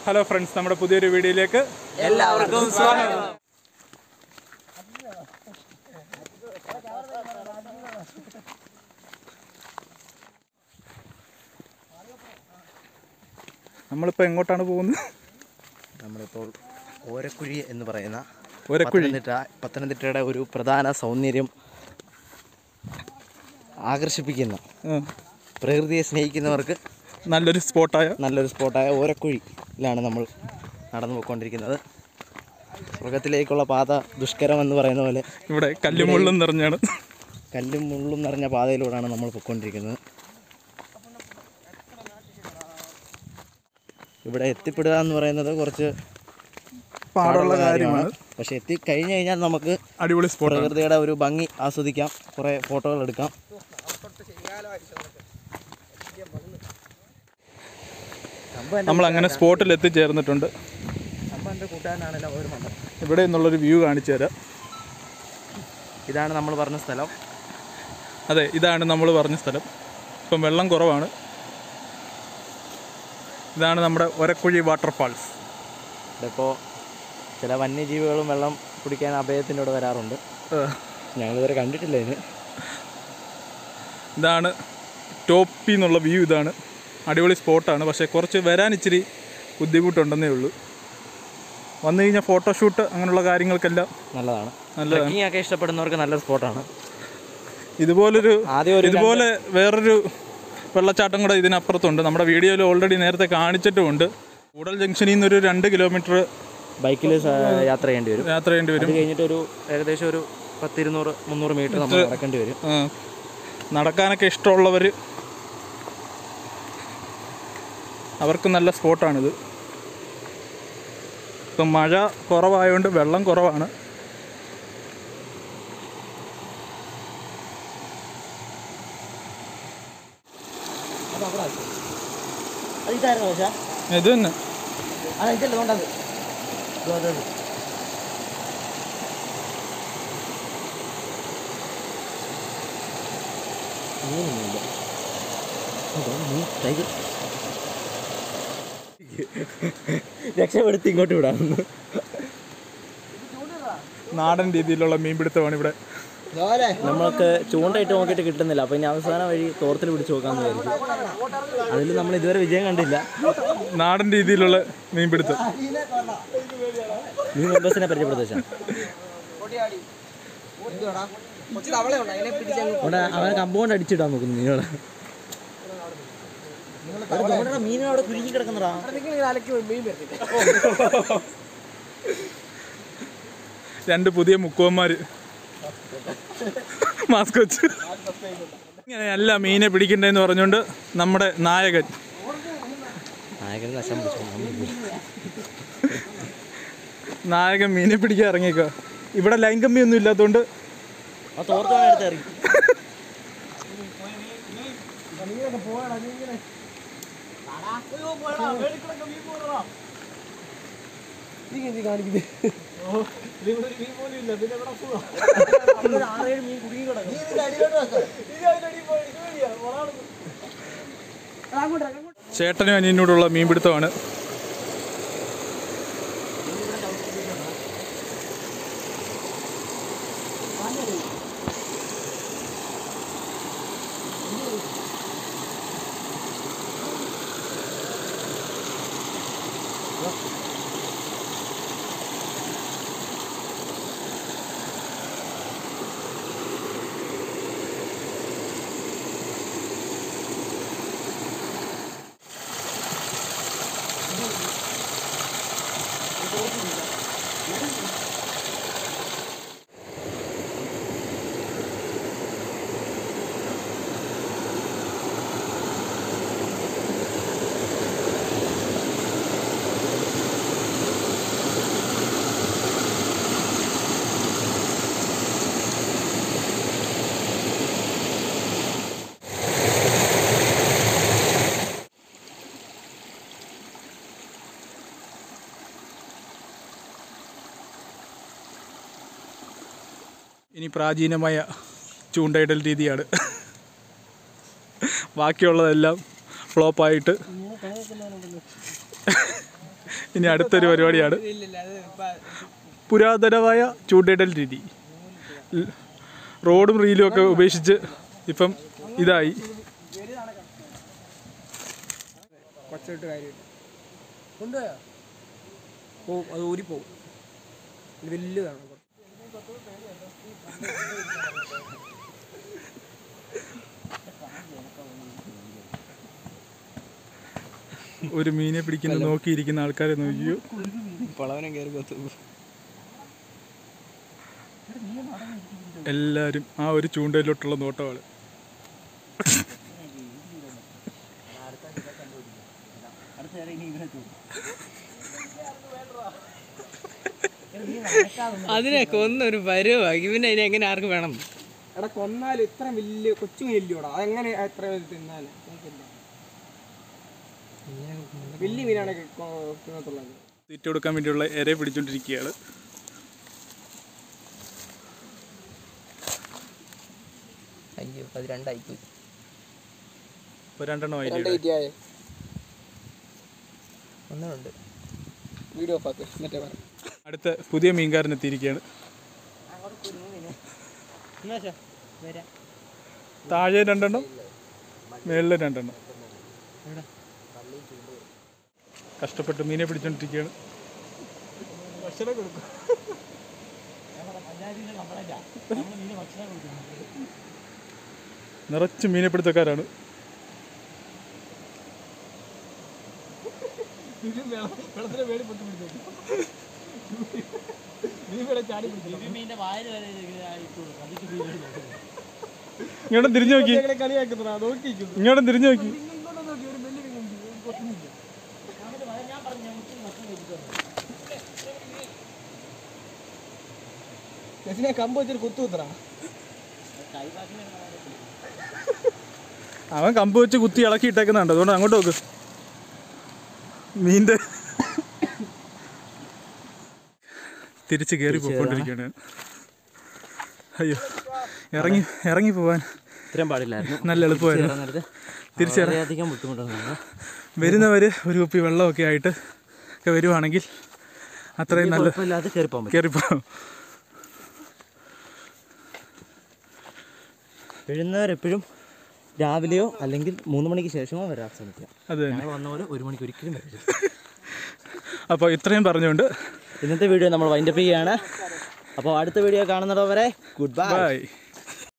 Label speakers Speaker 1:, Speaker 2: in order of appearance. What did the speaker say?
Speaker 1: Hello friends നമ്മുടെ പുതിയൊരു വീഡിയോയിലേക്ക്
Speaker 2: എല്ലാവർക്കും സ്വാഗതം
Speaker 1: നമ്മളിപ്പോൾ എങ്ങോട്ടാണ് പോകുന്നത്
Speaker 2: നമ്മളിപ്പോൾ ഓരക്കുഴി എന്ന് പറയുന്ന
Speaker 1: ഓരക്കുഴി
Speaker 2: പത്തനംതിട്ട പത്തനംതിട്ടയുടെ ഒരു പ്രധാന സൗന്ദര്യം ആകർഷിപ്പിക്കുന്ന
Speaker 1: ആ,
Speaker 2: പ്രകൃതിയെ സ്നേഹിക്കുന്നവർക്ക്
Speaker 1: നല്ലൊരു സ്പോട്ടായ
Speaker 2: നല്ലൊരു സ്പോട്ടായ ഓരക്കുഴിയിലാണ് നമ്മൾ നടന്നു പോയിക്കൊണ്ടിരിക്കുന്നത് സ്വർഗത്തിലേക്കുള്ള പാത ദുഷ്കരം എന്ന് പറയുന്ന പോലെ
Speaker 1: ഇവിടെ കല്ലും മുള്ളും നിറഞ്ഞാണ്
Speaker 2: കല്ലും മുള്ളും നിറഞ്ഞ പാതയിലൂടെയാണ് നമ്മൾ പോയിക്കൊണ്ടിരിക്കുന്നത് ഇവിടെ എത്തിപ്പെടുക എന്ന് പറയുന്നത് കുറച്ച്
Speaker 1: പാടുള്ള കാര്യമാണ്
Speaker 2: പക്ഷെ എത്തിക്കഴിഞ്ഞ് കഴിഞ്ഞാൽ നമുക്ക്
Speaker 1: അടിപൊളി സ്പോട്ടാണ്
Speaker 2: പ്രകൃതിയുടെ ഒരു ഭംഗി ആസ്വദിക്കാം കുറേ ഫോട്ടോകൾ എടുക്കാം
Speaker 1: നമ്മൾ അങ്ങനെ സ്പോട്ടിൽ എത്തിച്ചേർന്നിട്ടുണ്ട്
Speaker 2: സംഭവം എൻ്റെ കൂട്ടുകാരനാണല്ലോ ഒരു മണ്ഡലം
Speaker 1: ഇവിടെ നിന്നുള്ളൊരു വ്യൂ കാണിച്ചു തരാം
Speaker 2: ഇതാണ് നമ്മൾ പറഞ്ഞ സ്ഥലം
Speaker 1: അതെ ഇതാണ് നമ്മൾ പറഞ്ഞ സ്ഥലം ഇപ്പം വെള്ളം കുറവാണ് ഇതാണ് നമ്മുടെ ഒരക്കുഴി വാട്ടർഫാൾസ്
Speaker 2: ഇതിപ്പോൾ ചില വന്യജീവികളും വെള്ളം കുടിക്കാൻ അഭയത്തിൻ്റെ ഇവിടെ വരാറുണ്ട് ഞങ്ങളിതുവരെ കണ്ടിട്ടില്ല ഇതിന്
Speaker 1: ഇതാണ് ടോപ്പി എന്നുള്ള വ്യൂ ഇതാണ് അടിപൊളി സ്പോട്ടാണ് പക്ഷേ കുറച്ച് വരാൻ ഇച്ചിരി ബുദ്ധിമുട്ടുണ്ടെന്നേ ഉള്ളൂ വന്നു കഴിഞ്ഞാൽ ഫോട്ടോഷൂട്ട് അങ്ങനെയുള്ള കാര്യങ്ങൾക്കെല്ലാം
Speaker 2: നല്ലതാണ്
Speaker 1: നല്ലതാണ്.
Speaker 2: ട്രക്കിംഗ് ഒക്കെ ഇഷ്ടപ്പെടുന്നവർക്ക് നല്ലൊരു സ്പോട്ടാണ്
Speaker 1: ഇതുപോലൊരു
Speaker 2: ആദ്യം ഒരു
Speaker 1: ഇതുപോലെ വേറൊരു വെള്ളച്ചാട്ടം കൂടെ ഇതിനപ്പുറത്തുണ്ട് നമ്മുടെ വീഡിയോയിൽ ഓൾറെഡി നേരത്തെ കാണിച്ചിട്ടുമുണ്ട് കൂടൽ ജംഗ്ഷനിൽ നിന്ന് ഒരു രണ്ട് കിലോമീറ്റർ
Speaker 2: ബൈക്കിൽ യാത്ര ചെയ്യേണ്ടി വരും
Speaker 1: യാത്ര ചെയ്യേണ്ടി
Speaker 2: അത്
Speaker 1: വരും
Speaker 2: കഴിഞ്ഞിട്ട് ഒരു ഏകദേശം ഒരു പത്തിരുന്നൂറ് മുന്നൂറ് മീറ്റർ നമ്മൾ നടക്കേണ്ടി വരും
Speaker 1: ആ, നടക്കാനൊക്കെ ഇഷ്ടമുള്ളവർ അവർക്ക് നല്ല സ്പോട്ടാണിത് ഇപ്പം മഴ കുറവായതുകൊണ്ട് വെള്ളം കുറവാണ്
Speaker 2: അത് ഇതായിരുന്നു പക്ഷേ
Speaker 1: ഇത് തന്നെ
Speaker 2: അത് ഇതല്ല കൊണ്ടത് രക്ഷപ്പെടുത്തി ഇങ്ങോട്ട് വിടാമെന്ന്
Speaker 1: നാടൻ രീതിയിലുള്ള മീൻപിടുത്തമാണ് ഇവിടെ
Speaker 2: നമ്മൾക്ക് ചൂണ്ടയിട്ട് നോക്കിയിട്ട് കിട്ടുന്നില്ല അപ്പോൾ ഇനി അവസാന വഴി തോർത്തിൽ പിടിച്ച് നോക്കാമെന്ന് വിചാരിച്ചു അതിൽ നമ്മൾ ഇതുവരെ വിജയം കണ്ടില്ല
Speaker 1: നാടൻ രീതിയിലുള്ള മീൻപിടുത്തം
Speaker 2: നീ മെമ്പേഴ്സിനെ പരിചയപ്പെടുത്താ അവിടെ അവനെ കമ്പൗണ്ട് അടിച്ചിടാൻ നോക്കുന്നു നീയോടെ മീൻ അവിടെ കുരുങ്ങി കിടക്കുന്നടാ
Speaker 1: രണ്ട് പുതിയ മുക്കുവന്മാർ മാസ്ക് വെച്ച് ഇങ്ങനെയല്ല മീനെ പിടിക്കണ്ടേന്ന് പറഞ്ഞുകൊണ്ട് നമ്മുടെ നായകൻ
Speaker 2: നായകൻ നശം പിടിച്ചു
Speaker 1: നായകൻ മീനെ പിടിക്കാൻ ഇറങ്ങിയേക്ക ഇവിടെ ലൈൻ കമ്പി ഒന്നും ഇല്ലാത്തതുകൊണ്ട്
Speaker 2: ആ തോർത്താണ് എടുത്ത് ഇറങ്ങി
Speaker 1: ചേട്ടനും അനിയനോടുള്ള മീൻപിടുത്തമാണ് ഇനി പ്രാചീനമായ ചൂണ്ടയിടൽ രീതിയാണ് ബാക്കിയുള്ളതെല്ലാം ഫ്ലോപ്പായിട്ട് ഇനി അടുത്തൊരു പരിപാടിയാണ് പുരാതനമായ ചൂണ്ടയിടൽ രീതി ൽ- റോഡും റീലും ഒക്കെ ഉപേക്ഷിച്ച് ഇപ്പം ഇതായി
Speaker 3: കൊച്ചിട്ട് കാര്യമില്ല കൊണ്ടുപോയാ പോവും അത് ഊരിപ്പോവും ഇത് വലുതാണ്
Speaker 1: ഒരു മീനെ പിടിക്കുന്ന നോക്കിയിരിക്കുന്ന ആൾക്കാരെ നോക്കിയോ
Speaker 3: പളവനം കയറി കൊത്തു
Speaker 1: എല്ലാവരും ആ ഒരു ചൂണ്ടയിലോട്ടുള്ള നോട്ടമാണ്
Speaker 4: അതിനെ കൊന്നൊരു പരുവാക്കി പിന്നെ അതിനെ എങ്ങനെ ആർക്ക് വേണം
Speaker 3: എടാ കൊന്നാലും ഇത്ര വലിയ കൊച്ചു മീനില്ലൂടാ അതെങ്ങനെ എത്ര വലുത് തിന്നാലും എനിക്കില്ല വലിയ മീനാണ് തിന്നത്തുള്ളത്
Speaker 1: തീറ്റ കൊടുക്കാൻ വേണ്ടിയുള്ള ഇരയെ പിടിച്ചോണ്ടിരിക്കുകയാണ്
Speaker 4: അയ്യോ അത് രണ്ടായി പോയി
Speaker 1: ഇപ്പോൾ രണ്ടെണ്ണം
Speaker 3: രണ്ട്
Speaker 1: ആയില്ലേ
Speaker 3: തീറ്റയായേ
Speaker 4: ഒന്നുണ്ട്
Speaker 3: വീഡിയോ ഓഫ് ആക്ക് മറ്റേ പറ
Speaker 1: അടുത്ത പുതിയ മീൻകാരൻ എത്തിയിരിക്കുകയാണ്
Speaker 4: വരാം
Speaker 1: താഴെ രണ്ടെണ്ണം മേളിൽ രണ്ടെണ്ണം കഷ്ടപ്പെട്ട് മീനെ പിടിച്ചോണ്ടിരിക്കുകയാണ് നിറച്ച് മീനെ പിടുത്തക്കാരാണ് ഇങ്ങോട്ടും തിരിഞ്ഞു നോക്കി
Speaker 3: കളിയാക്കുന്നതാ നോക്കിയിരിക്കുന്നു
Speaker 1: ഇങ്ങോട്ടും തിരിഞ്ഞു നോക്കി
Speaker 3: നെസിനെ കമ്പ് വെച്ചൊരു കുത്തു കുത്തറ
Speaker 1: അവൻ കമ്പ് വെച്ച് കുത്തി ഇളക്കി ഇട്ടേക്കുന്നുണ്ട് അതുകൊണ്ട് അങ്ങോട്ട് നോക്ക് മീൻ്റെ തിരിച്ച് കയറി പോയിക്കൊണ്ടിരിക്കുകയാണ് ഞാൻ. അയ്യോ ഇറങ്ങി ഇറങ്ങി പോവാൻ
Speaker 2: ഇത്രയും പാടില്ലായിരുന്നു
Speaker 1: നല്ല എളുപ്പമായിരുന്നു
Speaker 2: നേരത്തെ
Speaker 1: തിരിച്ച് ഇറ-
Speaker 2: വളരെയധികം ബുദ്ധിമുട്ടുണ്ട്
Speaker 1: വരുന്നവർ ഒരു കുപ്പി വെള്ളമൊക്കെ ആയിട്ട് ഒക്കെ വരുവാണെങ്കിൽ അത്രയും നല്ല
Speaker 2: കുഴപ്പമില്ലാതെ കയറി പോകാൻ പറ്റും
Speaker 1: കയറിപ്പോ
Speaker 2: വീഴുന്നവരെപ്പോഴും രാവിലെയോ അല്ലെങ്കിൽ മൂന്ന് മണിക്ക് ശേഷമോ വരാൻ ശ്രമിക്കുക
Speaker 1: അത് തന്നെ
Speaker 2: ഞങ്ങൾ വന്ന പോലെ ഒരു മണിക്ക് ഒരിക്കലും വരരുത്
Speaker 1: അപ്പോൾ ഇത്രയും പറഞ്ഞുകൊണ്ട്
Speaker 2: ഇന്നത്തെ വീഡിയോ നമ്മൾ വൈൻഡപ്പ് ചെയ്യുകയാണ് അപ്പോൾ അടുത്ത വീഡിയോ കാണുന്നതോടെ ഗുഡ് ബൈ
Speaker 1: ബൈ